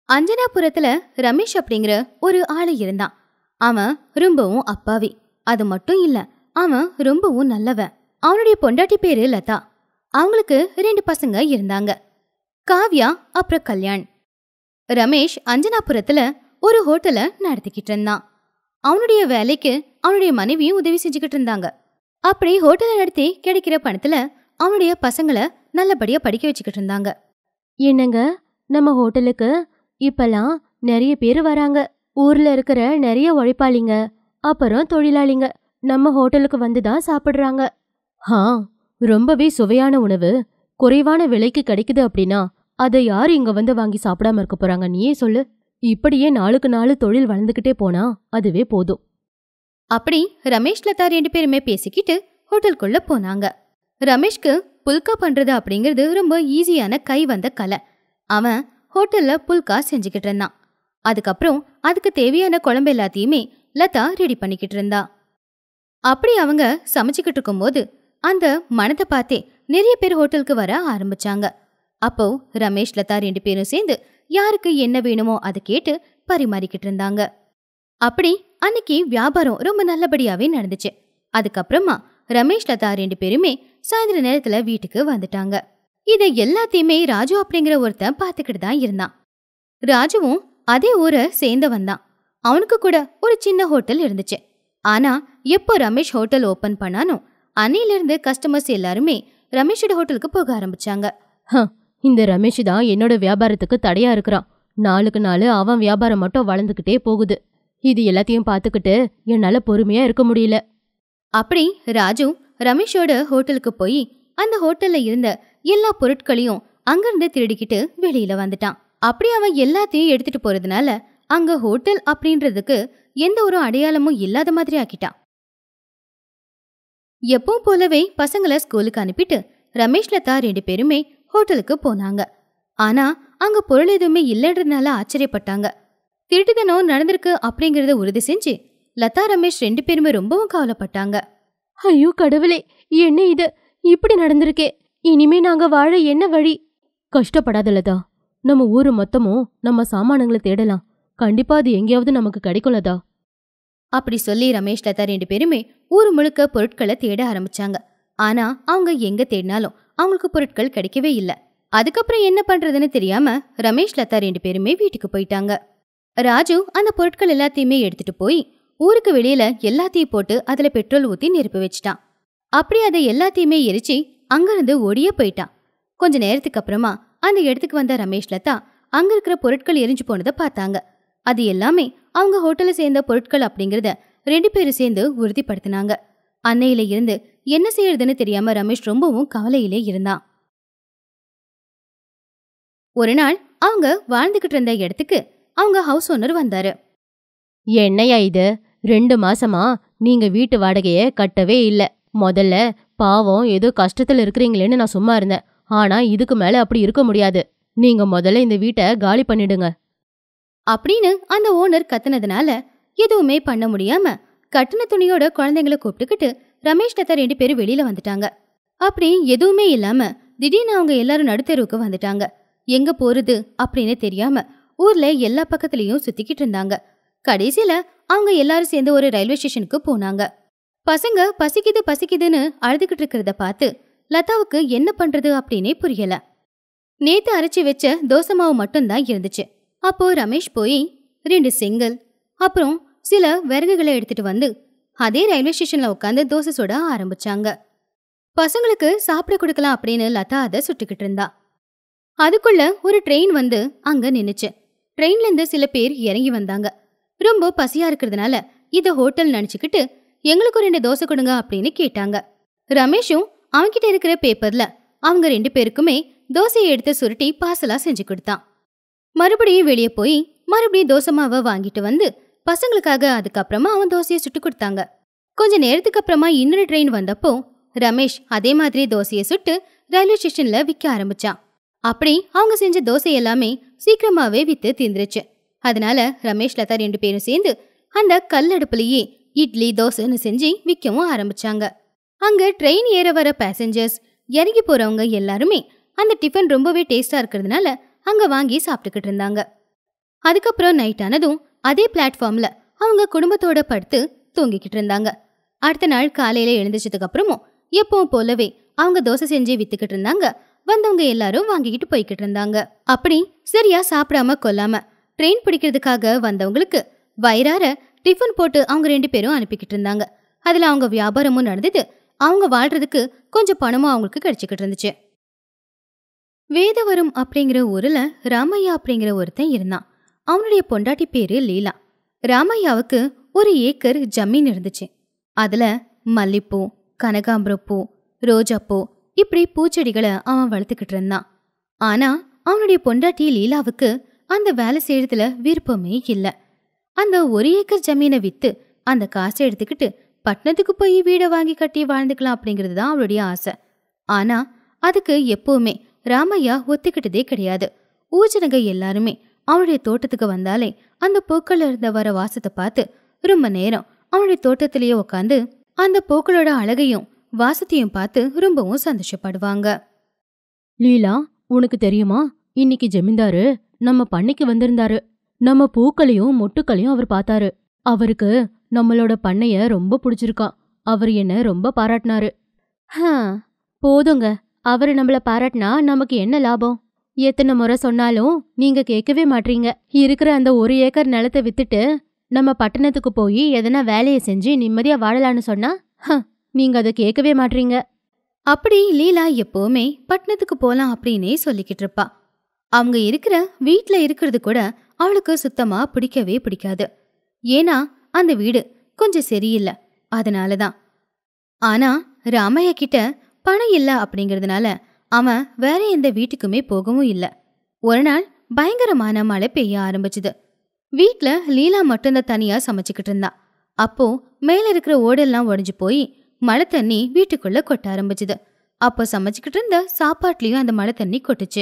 அஞ்சனாபுரத்துல ரமேஷ் அப்படிங்கிற ஒரு ஆளு இருந்தான் அவன் ரொம்பவும் அப்பாவி அது மட்டும் இல்ல அவன் ரொம்பவும் நல்லவன் அவனுடைய பொண்டாட்டி பேரு லதா அவங்களுக்கு ரெண்டு பசங்க இருந்தாங்க காவ்யா அப்புறம் கல்யாண் ரமேஷ் அஞ்சனாபுரத்துல ஒரு ஹோட்டலை நடத்திக்கிட்டு இருந்தான் அவனுடைய வேலைக்கு அவனுடைய மனைவியும் உதவி செஞ்சுக்கிட்டு இருந்தாங்க அப்படி ஹோட்டலை நடத்தி கிடைக்கிற பணத்துல அவனுடைய பசங்களை நல்லபடியா படிக்க வச்சுக்கிட்டு இருந்தாங்க என்னங்க நம்ம ஹோட்டலுக்கு இப்பெல்லாம் நிறைய பேர் வராங்க ஊர்ல இருக்கிற நிறைய உழைப்பாளிங்க அப்புறம் தொழிலாளிங்க நம்ம ஹோட்டலுக்கு வந்து தான் சாப்பிடுறாங்க ஆ ரொம்பவே சுவையான உணவு குறைவான விலைக்கு கிடைக்குது அப்படின்னா அதை யார் இங்க வந்து வாங்கி சாப்பிடாம இருக்க போறாங்க நீயே சொல்லு இப்படியே நாளுக்கு நாள் தொழில் வளர்ந்துகிட்டே போனா அதுவே போதும் அப்படி ரமேஷ் லதா ரெண்டு பேருமே பேசிக்கிட்டு ஹோட்டலுக்குள்ள போனாங்க ரமேஷ்க்கு புல்கா பண்றது அப்படிங்கிறது ரொம்ப ஈஸியான கை வந்த கலை அவன் ஹோட்டல்ல புல்கா செஞ்சுக்கிட்டு இருந்தான் அதுக்கப்புறம் அதுக்கு தேவையான குழம்பு எல்லாத்தையுமே லதா ரெடி பண்ணிக்கிட்டு இருந்தா அப்படி அவங்க சமைச்சுக்கிட்டு இருக்கும்போது அந்த மனத்தை பார்த்தே நிறைய பேர் ஹோட்டலுக்கு வர ஆரம்பிச்சாங்க அப்போ ரமேஷ் லதா ரெண்டு பேரும் சேர்ந்து யாருக்கு என்ன வேணுமோ அதை கேட்டு பரிமாறிக்கிட்டு இருந்தாங்க அப்படி அன்னைக்கு வியாபாரம் ரொம்ப நல்லபடியாவே நடந்துச்சு அதுக்கப்புறமா ரமேஷ் லதா ரெண்டு பேருமே சாயந்தர நேரத்துல வீட்டுக்கு வந்துட்டாங்க இதை எல்லாத்தையுமே ராஜு அப்படிங்கிற ஒருத்தன் பார்த்துக்கிட்டு தான் இருந்தான் ராஜுவும் அதே ஊரை சேர்ந்தவன் தான் அவனுக்கு கூட ஒரு சின்ன ஹோட்டல் இருந்துச்சு ஆனா எப்போ ரமேஷ் ஹோட்டல் ஓபன் பண்ணானோ அன்னையிலிருந்து கஸ்டமர்ஸ் எல்லாருமே ரமேஷோட ஹோட்டலுக்கு போக ஆரம்பிச்சாங்க இந்த ரமேஷ் தான் என்னோட வியாபாரத்துக்கு தடையா இருக்கிறான் நாளுக்கு நாள் அவன் வியாபாரம் மட்டும் வளர்ந்துக்கிட்டே போகுது இது எல்லாத்தையும் பார்த்துக்கிட்டு என்னால பொறுமையா இருக்க முடியல அப்படி ராஜு ரமேஷோட ஹோட்டலுக்கு போய் அந்த ஹோட்டல்ல இருந்த எல்லா பொருட்களையும் அங்கிருந்து திருடிக்கிட்டு வெளியில வந்துட்டான் அப்படி அவன் எல்லாத்தையும் எடுத்துட்டு போறதுனால அங்க ஹோட்டல் அப்படின்றதுக்கு எந்த ஒரு அடையாளமும் இல்லாத மாதிரி ஆக்கிட்டான் எப்பவும் போலவே பசங்கள ஸ்கூலுக்கு அனுப்பிட்டு ரமேஷ் லதா ரெண்டு பேருமே ஹோட்டலுக்கு போனாங்க ஆனா அங்க பொருள் எதுவுமே இல்லைன்றதுனால ஆச்சரியப்பட்டாங்க திருட்டுத்தனம் நடந்திருக்கு அப்படிங்கறத உறுதி செஞ்சு லதா ரமேஷ் ரெண்டு பேருமே ரொம்பவும் கவலைப்பட்டாங்க ஐயோ கடவுளே என்ன இது இப்படி நடந்திருக்கே இனிமே நாங்க வாழ என்ன வழி கஷ்டப்படாத லதா நம்ம ஊரு மொத்தமும் நம்ம சாமானங்களை தேடலாம் கண்டிப்பா அது எங்கேயாவது நமக்கு கிடைக்கும் லதா அப்படி சொல்லி ரமேஷ் லதா ரெண்டு பேருமே ஊர் முழுக்க பொருட்களை தேட ஆரம்பிச்சாங்க ஆனா அவங்க எங்க தேடினாலும் அவங்களுக்கு பொருட்கள் கிடைக்கவே இல்ல அதுக்கப்புறம் என்ன பண்றதுன்னு தெரியாம ரமேஷ் லதா ரெண்டு பேருமே வீட்டுக்கு போயிட்டாங்க ராஜு அந்த பொருட்கள் எல்லாத்தையுமே எடுத்துட்டு போய் ஊருக்கு வெளியில எல்லாத்தையும் போட்டு அதுல பெட்ரோல் ஊத்தி நெருப்பு வச்சிட்டான் அப்படி அதை எல்லாத்தையுமே எரிச்சு அங்கிருந்து ஓடியே போயிட்டான் கொஞ்ச நேரத்துக்கு அப்புறமா அந்த இடத்துக்கு வந்த ரமேஷ் லதா அங்க இருக்கிற பொருட்கள் எரிஞ்சு போனதை பார்த்தாங்க அது எல்லாமே அவங்க ஹோட்டல்ல சேர்ந்த பொருட்கள் அப்படிங்கறத ரெண்டு பேரும் சேர்ந்து உறுதிப்படுத்தினாங்க அன்னையில இருந்து என்ன செய்யறதுன்னு தெரியாம ரமேஷ் ரொம்பவும் கவலையிலே இருந்தான் ஒரு நாள் அவங்க வாழ்ந்துகிட்டு இருந்த இடத்துக்கு அவங்க ஹவுஸ் ஓனர் வந்தாரு என்னையா இது ரெண்டு மாசமா நீங்க வீட்டு வாடகைய கட்டவே இல்ல முதல்ல பாவம் ஏதோ கஷ்டத்துல இருக்கிறீங்களேன்னு நான் சும்மா இருந்தேன் ஆனா இதுக்கு மேல அப்படி இருக்க முடியாது நீங்க முதல்ல இந்த வீட்டை காலி பண்ணிடுங்க அப்படின்னு அந்த ஓனர் கத்துனதுனால எதுவுமே பண்ண முடியாம கட்டின துணியோட குழந்தைங்கள கூப்பிட்டுக்கிட்டு ரமேஷ் லதா ரெண்டு பேரும் வெளியில வந்துட்டாங்க அப்படி எதுவுமே இல்லாம திடீர்னு அவங்க எல்லாரும் நடுத்தெருவுக்கு வந்துட்டாங்க எங்க போறது அப்படின்னு தெரியாம ஊர்ல எல்லா பக்கத்துலயும் சுத்திக்கிட்டு இருந்தாங்க கடைசியில அவங்க எல்லாரும் சேர்ந்து ஒரு ரயில்வே ஸ்டேஷனுக்கு போனாங்க பசங்க பசிக்குது பசிக்குதுன்னு அழுதுகிட்டு இருக்கிறத பார்த்து லதாவுக்கு என்ன பண்றது அப்படின்னே புரியல நேத்து அரைச்சு வச்ச தோசை மாவு மட்டும்தான் இருந்துச்சு அப்போ ரமேஷ் போய் ரெண்டு செங்கல் அப்புறம் சில விறகுகளை எடுத்துட்டு வந்து அதே ரயில்வே ஸ்டேஷன்ல உட்காந்து தோசை சுட ஆரம்பிச்சாங்க பசங்களுக்கு சாப்பிட கொடுக்கலாம் அப்படின்னு லதா அதை சுட்டுக்கிட்டு இருந்தா அதுக்குள்ள ஒரு ட்ரெயின் வந்து அங்க நின்னுச்சு ட்ரெயின்ல இருந்து சில பேர் இறங்கி வந்தாங்க ரொம்ப பசியா இருக்கிறதுனால இத ஹோட்டல் நினைச்சுக்கிட்டு எங்களுக்கு ரெண்டு தோசை கொடுங்க அப்படின்னு கேட்டாங்க ரமேஷும் அவன்கிட்ட இருக்கிற பேப்பர்ல அவங்க ரெண்டு பேருக்குமே தோசையை எடுத்து சுருட்டி பார்சலா செஞ்சு கொடுத்தான் மறுபடியும் வெளியே போய் மறுபடியும் தோசை மாவை வாங்கிட்டு வந்து பசங்களுக்காக அதுக்கப்புறமா அவன் தோசையை சுட்டு கொடுத்தாங்க கொஞ்ச நேரத்துக்கு அப்புறமா இன்னொரு ட்ரெயின் வந்தப்போ ரமேஷ் அதே மாதிரி தோசையை சுட்டு ரயில்வே ஸ்டேஷன்ல விற்க ஆரம்பிச்சான் அப்படி அவங்க செஞ்ச தோசை எல்லாமே சீக்கிரமாவே வித்து தீந்துருச்சு அதனால ரமேஷ் லதா ரெண்டு பேரும் சேர்ந்து அந்த கல்லடுப்புலயே இட்லி தோசைன்னு செஞ்சு விற்கவும் ஆரம்பிச்சாங்க அங்க ட்ரெயின் ஏற வர பேசஞ்சர்ஸ் இறங்கி போறவங்க எல்லாருமே அந்த டிஃபன் ரொம்பவே டேஸ்டா இருக்கிறதுனால அங்க வாங்கி சாப்பிட்டுக்கிட்டு இருந்தாங்க அதுக்கப்புறம் நைட் ஆனதும் அதே பிளாட்ஃபார்ம்ல அவங்க குடும்பத்தோட படுத்து தூங்கிக்கிட்டு இருந்தாங்க அடுத்த நாள் காலையில எழுந்திரிச்சதுக்கு அப்புறமும் எப்பவும் போலவே அவங்க தோசை செஞ்சு வித்துக்கிட்டு இருந்தாங்க வந்தவங்க எல்லாரும் வாங்கிக்கிட்டு போய்கிட்டு இருந்தாங்க அப்படி சரியா சாப்பிடாம கொல்லாம ட்ரெயின் பிடிக்கிறதுக்காக வந்தவங்களுக்கு வயிறார டிஃபன் போட்டு அவங்க ரெண்டு பேரும் அனுப்பிக்கிட்டு இருந்தாங்க அதுல அவங்க வியாபாரமும் நடந்தது அவங்க வாழ்றதுக்கு கொஞ்சம் பணமும் அவங்களுக்கு கிடைச்சிக்கிட்டு இருந்துச்சு வேதவரம் அப்படிங்கிற ஊர்ல ராமையா அப்படிங்கிற ஒருத்தன் இருந்தான் அவனுடைய பொண்டாட்டி பேரு லீலா ராமையாவுக்கு ஒரு ஏக்கர் ஜமீன் இருந்துச்சு அதுல மல்லிப்பூ கனகாம்பரப்பூ ரோஜாப்பூ இப்படி பூச்செடிகளை அவன் வளர்த்துக்கிட்டு இருந்தான் ஆனா அவனுடைய பொண்டாட்டி லீலாவுக்கு அந்த வேலை செய்யறதுல விருப்பமே இல்ல அந்த ஒரு ஏக்கர் ஜமீனை வித்து அந்த காசை எடுத்துக்கிட்டு பட்டணத்துக்கு போய் வீடை வாங்கி கட்டி வாழ்ந்துக்கலாம் அப்படிங்கிறது தான் அவளுடைய ஆசை ஆனா அதுக்கு எப்பவுமே ராமையா ஒத்துக்கிட்டதே கிடையாது ஊஜனங்க எல்லாருமே அவனுடைய தோட்டத்துக்கு வந்தாலே அந்த பூக்கள்ல இருந்த வர வாசத்தை பார்த்து ரொம்ப நேரம் அவனுடைய தோட்டத்திலேயே உட்காந்து அந்த பூக்களோட அழகையும் வாசத்தையும் பார்த்து ரொம்பவும் சந்தோஷப்படுவாங்க லீலா உனக்கு தெரியுமா இன்னைக்கு ஜமீன்தாரு நம்ம பண்ணைக்கு வந்திருந்தாரு நம்ம பூக்களையும் மொட்டுக்களையும் அவர் பார்த்தாரு அவருக்கு நம்மளோட பண்ணைய ரொம்ப பிடிச்சிருக்கான் அவர் என்ன ரொம்ப பாராட்டினாரு ஹம், போதுங்க அவர் நம்மள பாராட்டினா நமக்கு என்ன லாபம் எத்தனை முறை சொன்னாலும் நீங்க கேட்கவே மாட்றீங்க இருக்கிற அந்த ஒரு ஏக்கர் நிலத்தை வித்துட்டு நம்ம பட்டணத்துக்கு போய் எதனா வேலையை செஞ்சு நிம்மதியா வாழலான்னு சொன்னா ஹம், நீங்க அதை கேட்கவே மாட்றீங்க அப்படி லீலா எப்பவுமே பட்டணத்துக்கு போலாம் அப்படின்னே சொல்லிக்கிட்டு இருப்பா அவங்க இருக்கிற வீட்ல இருக்கிறது கூட அவளுக்கு சுத்தமா பிடிக்கவே பிடிக்காது ஏன்னா அந்த வீடு கொஞ்சம் சரியில்லை அதனால தான் ஆனா ராமையா கிட்ட பணம் இல்ல அப்படிங்கறதுனால அவன் வேற எந்த வீட்டுக்குமே போகவும் இல்ல ஒரு நாள் பயங்கரமான மழை பெய்ய ஆரம்பிச்சுது வீட்ல லீலா மட்டும்தான் தனியா சமைச்சுக்கிட்டு இருந்தா அப்போ மேல இருக்கிற ஓடெல்லாம் உடைஞ்சு போய் மழை தண்ணி வீட்டுக்குள்ள கொட்ட ஆரம்பிச்சுது அப்போ சமைச்சுக்கிட்டு இருந்த சாப்பாட்லயும் அந்த மழை தண்ணி கொட்டுச்சு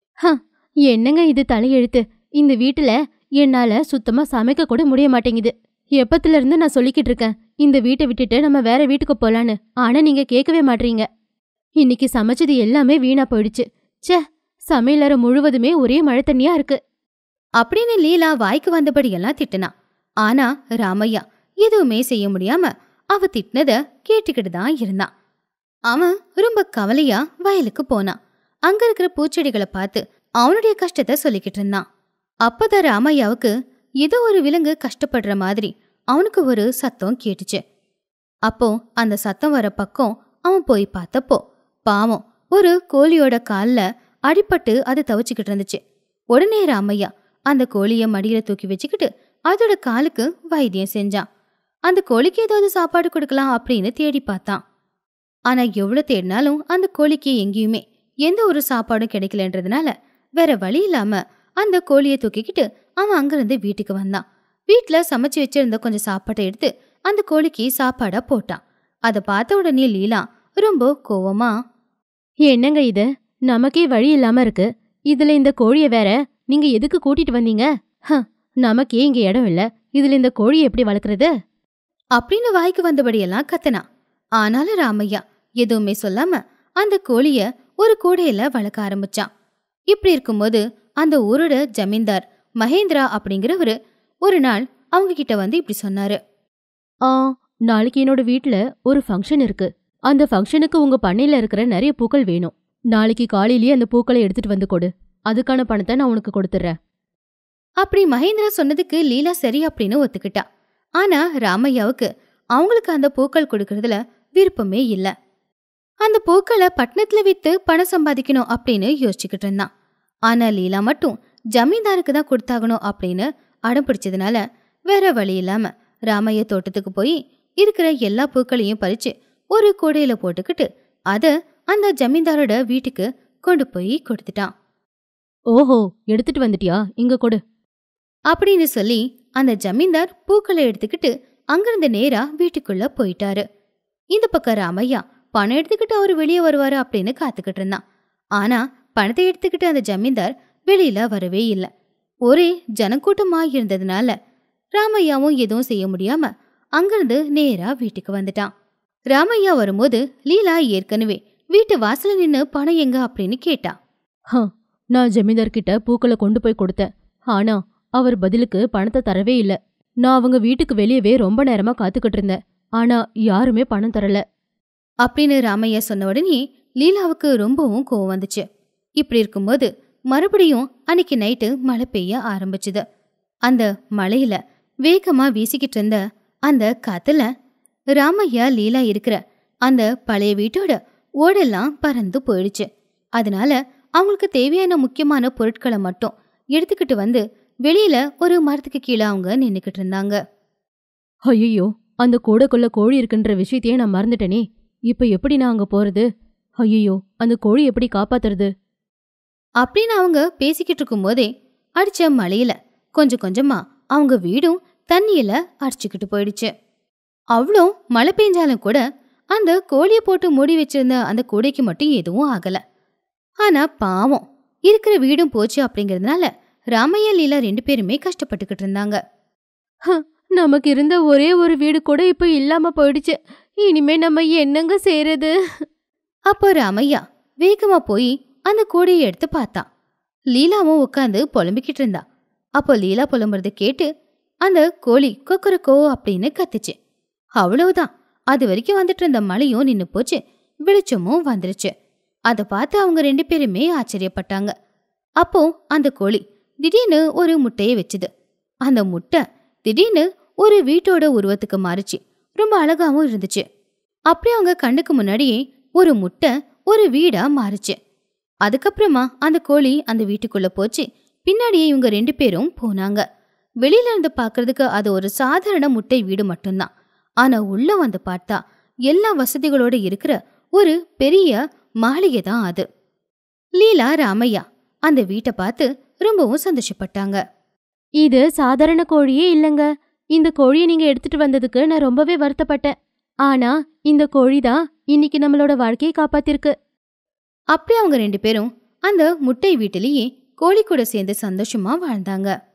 என்னங்க இது தலையெழுத்து இந்த வீட்டுல என்னால சுத்தமா சமைக்க கூட முடிய மாட்டேங்குது எப்பத்துல இருந்து நான் சொல்லிக்கிட்டு இருக்கேன் இந்த வீட்டை விட்டுட்டு நம்ம வேற வீட்டுக்கு போலான்னு ஆனா நீங்க கேட்கவே மாட்றீங்க இன்னைக்கு சமைச்சது எல்லாமே வீணா போயிடுச்சு ச்சே சமையலறை முழுவதுமே ஒரே மழை தண்ணியா இருக்கு அப்படின்னு லீலா வாய்க்கு வந்தபடியெல்லாம் திட்டுனா ஆனா ராமையா எதுவுமே செய்ய முடியாம அவ திட்டினத கேட்டுக்கிட்டு தான் இருந்தான் அவன் ரொம்ப கவலையா வயலுக்கு போனான் அங்க இருக்கிற பூச்செடிகளை பார்த்து அவனுடைய கஷ்டத்தை சொல்லிக்கிட்டு இருந்தான் அப்பதான் ராமையாவுக்கு ஏதோ ஒரு விலங்கு கஷ்டப்படுற மாதிரி அவனுக்கு ஒரு சத்தம் கேட்டுச்சு அப்போ அந்த சத்தம் வர பக்கம் அவன் போய் பார்த்தப்போ பாவம் ஒரு கோழியோட கால்ல அடிபட்டு அது தவிச்சுக்கிட்டு இருந்துச்சு உடனே ராமையா அந்த கோழிய மடியில தூக்கி வச்சுக்கிட்டு அதோட காலுக்கு வைத்தியம் செஞ்சான் அந்த கோழிக்கு ஏதாவது சாப்பாடு கொடுக்கலாம் அப்படின்னு தேடி பார்த்தான் ஆனா எவ்வளவு தேடினாலும் அந்த கோழிக்கு எங்கேயுமே எந்த ஒரு சாப்பாடும் கிடைக்கலன்றதுனால வேற வழி இல்லாம அந்த கோழியை தூக்கிக்கிட்டு அவன் அங்கிருந்து வீட்டுக்கு வந்தான் வீட்ல சமைச்சு வச்சிருந்த கொஞ்சம் சாப்பாட்டை எடுத்து அந்த கோழிக்கு சாப்பாடா போட்டான் அதை பார்த்த உடனே லீலா ரொம்ப கோவமா என்னங்க இது நமக்கே வழி இல்லாம இருக்கு இதுல இந்த கோழிய வேற நீங்க எதுக்கு கூட்டிட்டு வந்தீங்க ஹ, நமக்கே இங்க இடம் இல்ல இதுல இந்த கோழியை எப்படி வளர்க்கறது அப்படின்னு வாய்க்கு வந்தபடியெல்லாம் கத்துனான் ஆனாலும் ராமையா எதுவுமே சொல்லாம அந்த கோழிய ஒரு கூடையில வளர்க்க ஆரம்பிச்சான் இப்படி இருக்கும்போது அந்த ஊரோட ஜமீன்தார் மகேந்திரா அப்படிங்கிறவரு ஒரு நாள் அவங்க கிட்ட வந்து இப்படி சொன்னாரு ஆ நாளைக்கு என்னோட வீட்ல ஒரு ஃபங்க்ஷன் இருக்கு அந்த ஃபங்க்ஷனுக்கு உங்க பண்ணையில இருக்கிற நிறைய பூக்கள் வேணும் நாளைக்கு காலையிலேயே அந்த பூக்களை எடுத்துட்டு வந்து கொடு அதுக்கான பணத்தை நான் உனக்கு கொடுத்துட்றேன் அப்படி மகேந்திரா சொன்னதுக்கு லீலா சரி அப்படின்னு ஒத்துக்கிட்டா ஆனா ராமையாவுக்கு அவங்களுக்கு அந்த பூக்கள் கொடுக்கறதுல விருப்பமே இல்ல அந்த பூக்களை பட்டணத்துல வித்து பணம் சம்பாதிக்கணும் அப்படின்னு யோசிச்சுக்கிட்டு இருந்தான் ஆனா லீலா மட்டும் ஜமீன்தாருக்கு தான் கொடுத்தாகணும் அப்படின்னு அடம் பிடிச்சதுனால வேற வழி இல்லாம ராமையா தோட்டத்துக்கு போய் இருக்கிற எல்லா பூக்களையும் பறிச்சு ஒரு கூடையில போட்டுக்கிட்டு அத அந்த ஜமீன்தாரோட வீட்டுக்கு கொண்டு போய் கொடுத்துட்டான் ஓஹோ எடுத்துட்டு வந்துட்டியா இங்க கொடு அப்படின்னு சொல்லி அந்த ஜமீன்தார் பூக்களை எடுத்துக்கிட்டு அங்கிருந்து நேரா வீட்டுக்குள்ள போயிட்டாரு இந்த பக்கம் ராமையா பணம் எடுத்துக்கிட்டு அவர் வெளியே வருவாரு அப்படின்னு காத்துக்கிட்டு இருந்தான் ஆனா பணத்தை எடுத்துக்கிட்டு அந்த ஜமீன்தார் வெளியில வரவே இல்லை ஒரே ஜனக்கூட்டமா இருந்ததுனால ராமையாவும் எதுவும் செய்ய முடியாம அங்கிருந்து நேரா வீட்டுக்கு வந்துட்டான் ராமையா வரும்போது லீலா ஏற்கனவே வீட்டு வாசல்ல நின்னு பணம் எங்க அப்படின்னு கேட்டா நான் ஜமீன்தார் கிட்ட பூக்களை கொண்டு போய் கொடுத்தேன் ஆனா அவர் பதிலுக்கு பணத்தை தரவே இல்ல நான் அவங்க வீட்டுக்கு வெளியவே ரொம்ப நேரமா காத்துக்கிட்டு இருந்தேன் ஆனா யாருமே பணம் தரல அப்படின்னு ராமையா சொன்ன உடனே லீலாவுக்கு ரொம்பவும் கோவம் வந்துச்சு இப்படி இருக்கும்போது மறுபடியும் அன்னைக்கு நைட்டு மழை பெய்ய ஆரம்பிச்சுது அந்த மழையில வேகமா வீசிக்கிட்டு இருந்த அந்த காத்துல ராமையா லீலா இருக்கிற அந்த பழைய வீட்டோட ஓடெல்லாம் பறந்து போயிடுச்சு அதனால அவங்களுக்கு தேவையான முக்கியமான பொருட்களை மட்டும் எடுத்துக்கிட்டு வந்து வெளியில ஒரு மரத்துக்கு கீழே அவங்க நின்னுக்கிட்டு இருந்தாங்க ஐயோ அந்த கூடைக்குள்ள கோழி இருக்குன்ற விஷயத்தையே நான் மறந்துட்டேனே இப்ப எப்படி நான் அங்க போறது ஐயோ அந்த கோழி எப்படி காப்பாத்துறது அப்படின்னு அவங்க பேசிக்கிட்டு இருக்கும்போதே அடிச்ச மழையில கொஞ்சம் கொஞ்சமா அவங்க வீடும் தண்ணியில அடிச்சுக்கிட்டு போயிடுச்சு அவ்வளோ மழை பெஞ்சாலும் கூட அந்த கோழியை போட்டு மூடி வச்சிருந்த அந்த கூடைக்கு மட்டும் எதுவும் ஆகல ஆனா பாவம் இருக்கிற வீடும் போச்சு அப்படிங்கறதுனால ராமையா லீலா ரெண்டு பேருமே கஷ்டப்பட்டுக்கிட்டு இருந்தாங்க நமக்கு இருந்த ஒரே ஒரு வீடு கூட இப்ப இல்லாம போயிடுச்சு இனிமே நம்ம என்னங்க செய்யறது அப்போ ராமையா வேகமா போய் அந்த கூடையை எடுத்து பார்த்தான் லீலாவும் உட்காந்து புலம்பிக்கிட்டு இருந்தா அப்போ லீலா புலம்புறத கேட்டு அந்த கோழி கொக்கரக்கோ அப்படின்னு கத்துச்சு அவ்வளவுதான் அது வரைக்கும் வந்துட்டு இருந்த மழையும் நின்னு போச்சு வெளிச்சமும் வந்துருச்சு அதை பார்த்து அவங்க ரெண்டு பேருமே ஆச்சரியப்பட்டாங்க அப்போ அந்த கோழி திடீர்னு ஒரு முட்டையை வச்சுது அந்த முட்டை திடீர்னு ஒரு வீட்டோட உருவத்துக்கு மாறுச்சு ரொம்ப அழகாவும் இருந்துச்சு அப்படியே அவங்க கண்ணுக்கு முன்னாடியே ஒரு முட்டை ஒரு வீடா மாறுச்சு அதுக்கப்புறமா அந்த கோழி அந்த வீட்டுக்குள்ள போச்சு பின்னாடியே இவங்க ரெண்டு பேரும் போனாங்க வெளியில இருந்து பார்க்கிறதுக்கு அது ஒரு சாதாரண முட்டை வீடு மட்டும்தான் ஆனா உள்ள வந்து பார்த்தா எல்லா வசதிகளோட இருக்கிற ஒரு பெரிய மாளிகை தான் அது லீலா ராமையா அந்த வீட்டை பார்த்து ரொம்பவும் சந்தோஷப்பட்டாங்க இது சாதாரண கோழியே இல்லைங்க இந்த கோழியை நீங்க எடுத்துட்டு வந்ததுக்கு நான் ரொம்பவே வருத்தப்பட்டேன் ஆனா இந்த கோழி தான் இன்னைக்கு நம்மளோட வாழ்க்கையை காப்பாத்திருக்கு அப்படி அவங்க ரெண்டு பேரும் அந்த முட்டை வீட்டிலேயே கோழி கூட சேர்ந்து சந்தோஷமா வாழ்ந்தாங்க